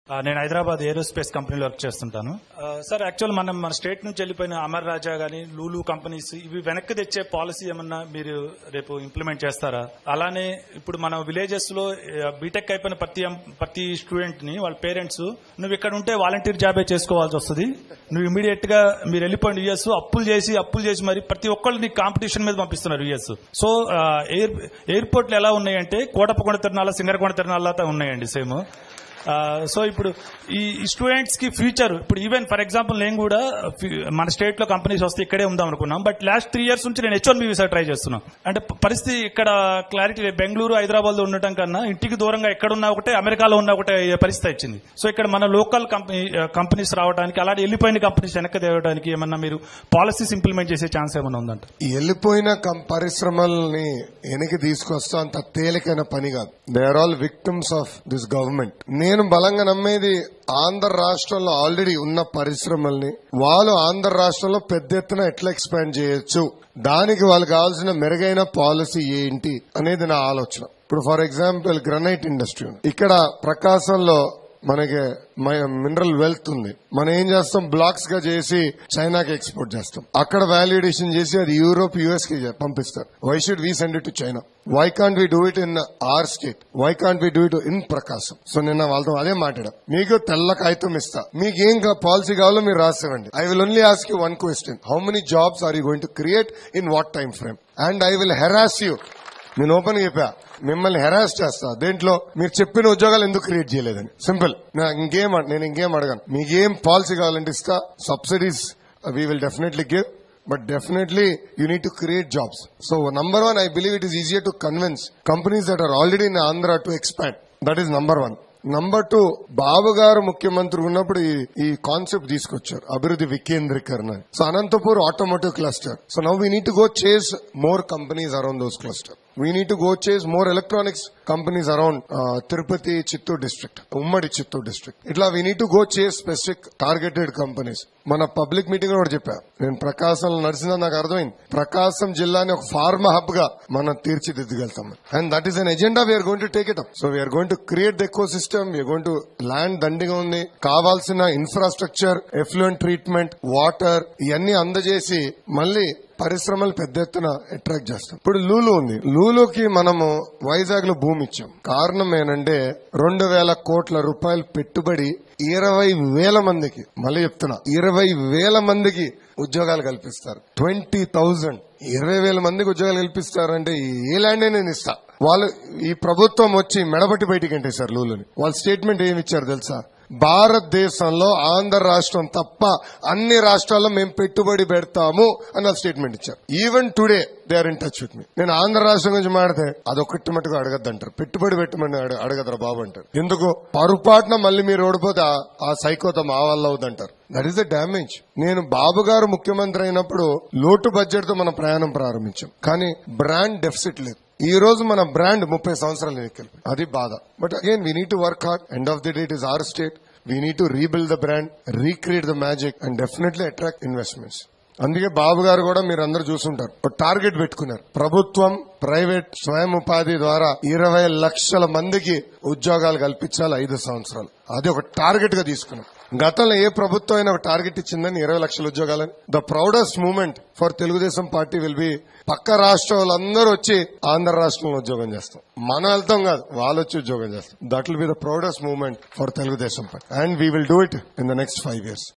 ఆ, నేను హైదరాబాద్ ఏరోస్పేస్ కంపెనీలో వర్క్ చేస్తుంటాను ఆ, సార్ యాక్చువల్ మనం మన స్టేట్ నుంచి వెళ్ళిపోయిన అమర్ రాజా గానీ లూలు కంపెనీస్ ఇవి వెనక్కి తెచ్చే పాలసీ ఏమన్నా మీరు రేపు ఇంప్లిమెంట్ చేస్తారా అలానే ఇప్పుడు మన విలేజెస్ లో బీటెక్ అయిపోయిన ప్రతి ఎం- ప్రతి స్టూడెంట్ ని వాళ్ళ పేరెంట్స్ నువ్వు ఇక్కడ ఉంటే వాలంటీర్ జాబే చేసుకోవాల్సి వస్తుంది నువ్వు ఇమీడియట్ గా మీరు వెళ్ళిపోయిన యుఎస్ అప్పులు చేసి అప్పులు చేసి మరి ప్రతి ఒక్కళ్ళు నీకు కాంపిటీషన్ మీద పంపిస్తున్నారు యుఎస్ సో ఆ, ఎయిర్ ఎయిర్పోర్ట్లు ఎలా ఉన్నాయంటే కోటప్పకొండ తిరణాల సింగరకొండ తిరణాల ఉన్నాయండి సేమ్ ఆ, సో ఇప్పుడు ఈ స్టూడెంట్స్ కి ఫ్యూచర్ ఇప్పుడు ఈవెన్ ఫర్ ఎగ్జాంపుల్ నేను కూడా ఫి- మన స్టేట్ లో కంపెనీస్ వస్తే ఇక్కడే ఉందాం అనుకున్నాం బట్ లాస్ట్ త్రీ ఇయర్స్ నుంచి నేను హెచ్ వన్ వీసా ట్రై చేస్తున్నాను అంటే ప- పరిస్థితి ఇక్కడ క్లారిటీ లేదు బెంగళూరు హైదరాబాద్ లో ఉండటం కన్నా ఇంటికి దూరంగా ఎక్కడున్నా ఒకటే అమెరికాలో ఉన్నా ఒకటే అయ్యే పరిస్థితి వచ్చింది సో ఇక్కడ మన లోకల్ కంపెనీ కంపెనీస్ రావడానికి అలాగే వెళ్ళిపోయిన కంపెనీస్ వెనక్కి తేవడానికి ఏమన్నా మీరు పాలసీస్ ఇంప్లిమెంట్ చేసే ఛాన్స్ ఏమన్నా ఉందంట ఈ వెళ్ళిపోయిన కం- పరిశ్రమల్ని వెనక్కి తీసుకొస్తాం అంత తేలికైన పని కాదు they are all victims of this government నేను బలంగా నమ్మేది ఆంధ్ర రాష్ట్రంలో ఆల్రెడీ ఉన్న పరిశ్రమల్ని వాళ్ళు ఆంధ్ర రాష్ట్రంలో పెద్ద ఎత్తున ఎట్లా ఎక్స్పాండ్ చేయొచ్చు దానికి వాళ్ళకి కావాల్సిన మెరుగైన పాలసీ ఏంటి అనేది నా ఆలోచన ఇప్పుడు ఫర్ ఎగ్జాంపుల్ గ్రనైట్ ఇండస్ట్రీ ఉంది ఇక్కడ ప్రకాశంలో మనకి మినరల్ వెల్త్ ఉంది మనం ఏం చేస్తాం బ్లాక్స్ గా చేసి చైనాకి ఎక్స్పోర్ట్ చేస్తాం అక్కడ వాల్యుడేషన్ చేసి అది యూరోప్ యుఎస్ కి పంపిస్తారు why should we send it to China why can't we do it in our state why can't we do it in Prakasam so నిన్న వాళ్ళతో అదే మాట్లాడా మీకు తెల్ల కాగితం ఇస్తా మీకు ఏం పాలసీ కావాలో మీరు రాసివ్వండి I will only ask you one question how many jobs are you going to create in what time frame and I will harass you నేను ఓపెన్ చెప్పా మిమ్మల్ని హెరాస్ చేస్తా దేంట్లో మీరు చెప్పిన ఉద్యోగాలు ఎందుకు క్రియేట్ చేయలేదని సింపుల్ నా- ఇంకేం అడ- నేను ఇంకేం అడగాను మీకు ఏం పాలసీ కావాలంటే ఇస్తా subsidies we will definitely give but definitely you need to create jobs so number one I believe it is easier to convince companies that are already in Andhra to expand that is number one number two Babu garu ముఖ్యమంత్రి ఉన్నప్పుడు ఈ- ఈ concept తీసుకొచ్చారు అభివృద్ధి వికేంద్రీకరణ అని. So Anantapur automotive cluster so now we need to go chase more companies around those cluster we need to go chase more electronics companies around Tirupati Chittoor district ఉమ్మడి Chittoor district ఇట్లా we need to go chase specific targeted companies మన public meeting కూడా చెప్పా నేను ప్రకాశం నడిచినా నాకు అర్థమైంది ప్రకాశం జిల్లాని ఒక ఫార్మా హబ్ గా మనం తీర్చిదిద్దగలుగుతాం and that is an agenda we're going to take it up so we're going to create the ecosystem we're going to land దండిగా ఉంది కావాల్సిన ఇన్ఫ్రాస్ట్రక్చర్ ఎఫ్లూయెంట్ ట్రీట్మెంట్ వాటర్ ఇవన్నీ అందజేసి మళ్ళీ పరిశ్రమలు పెద్ద ఎత్తున అట్రాక్ట్ చేస్తాం ఇప్పుడు లూలు ఉంది లూలుకి మనము వైజాగ్ లో భూమి ఇచ్చాం కారణం ఏంటంటే రెండు వేల కోట్ల రూపాయలు పెట్టుబడి ఇరవై వేల మందికి మళ్ళీ చెప్తున్నా ఇరవై వేల మందికి ఉద్యోగాలు కల్పిస్తారు ట్వంటీ థౌజండ్ ఇరవై వేల మందికి ఉద్యోగాలు కల్పిస్తారంటే ఏ ల్యాండ్ నేను ఇస్తా వాళ్ళు ఈ ప్రభుత్వం వచ్చి మెడబట్టి బయటికి అంటే సార్ లూలుని వాళ్ళ స్టేట్మెంట్ ఏమి ఇచ్చారు తెలుసా భారతదేశంలో ఆంధ్ర రాష్ట్రం తప్ప అన్ని రాష్ట్రాల్లో మేము పెట్టుబడి పెడతాము అన్న స్టేట్మెంట్ ఇచ్చారు even today they are in touch with me నేను ఆంధ్ర రాష్ట్రం గురించి మాడితే అదొకటి మటుకు అడగద్దంటారు పెట్టుబడి పెట్టమని అడ- అడగదురా బాబు అంటారు ఎందుకు పొరపాటున మళ్ళీ మీరు ఓడిపోతే ఆ- ఆ సైకోతో మా వల్ల అవుదంటారు దట్ ఈస్ ద డ్యామేజ్ నేను బాబు గారు ముఖ్యమంత్రి అయినప్పుడు లోటు బడ్జెట్ తో మనం ప్రయాణం ప్రారంభించాం కానీ బ్రాండ్ డెఫిసిట్ లేదు ఈ రోజు మన బ్రాండ్ ముప్పై సంవత్సరాలు ఎక్కింది అది బాధ but again we need to work hard end of the day it is our state we need to rebuild the brand recreate the magic and definitely attract investments అందుకే బాబు గారు కూడా మీరు అందరూ చూసుంటారు ఒక టార్గెట్ పెట్టుకున్నారు ప్రభుత్వం ప్రైవేట్ స్వయం ఉపాధి ద్వారా ఇరవై లక్షల మందికి ఉద్యోగాలు కల్పించాలి ఐదు సంవత్సరాలు అది ఒక టార్గెట్ గా తీసుకున్నాం గతంలో ఏ ప్రభుత్వం అయినా ఒక టార్గెట్ ఇచ్చిందని ఇరవై లక్షల ఉద్యోగాలని the proudest moment for Telugudesam party will be పక్క రాష్ట్రాలందరూ వచ్చి ఆంధ్ర రాష్ట్రంలో ఉద్యోగం చేస్తాం మనం వెళ్తాం కాదు వాళ్ళు వచ్చి ఉద్యోగం చేస్తాం that will be the proudest moment for Telugudesam party and we will do it in the next five years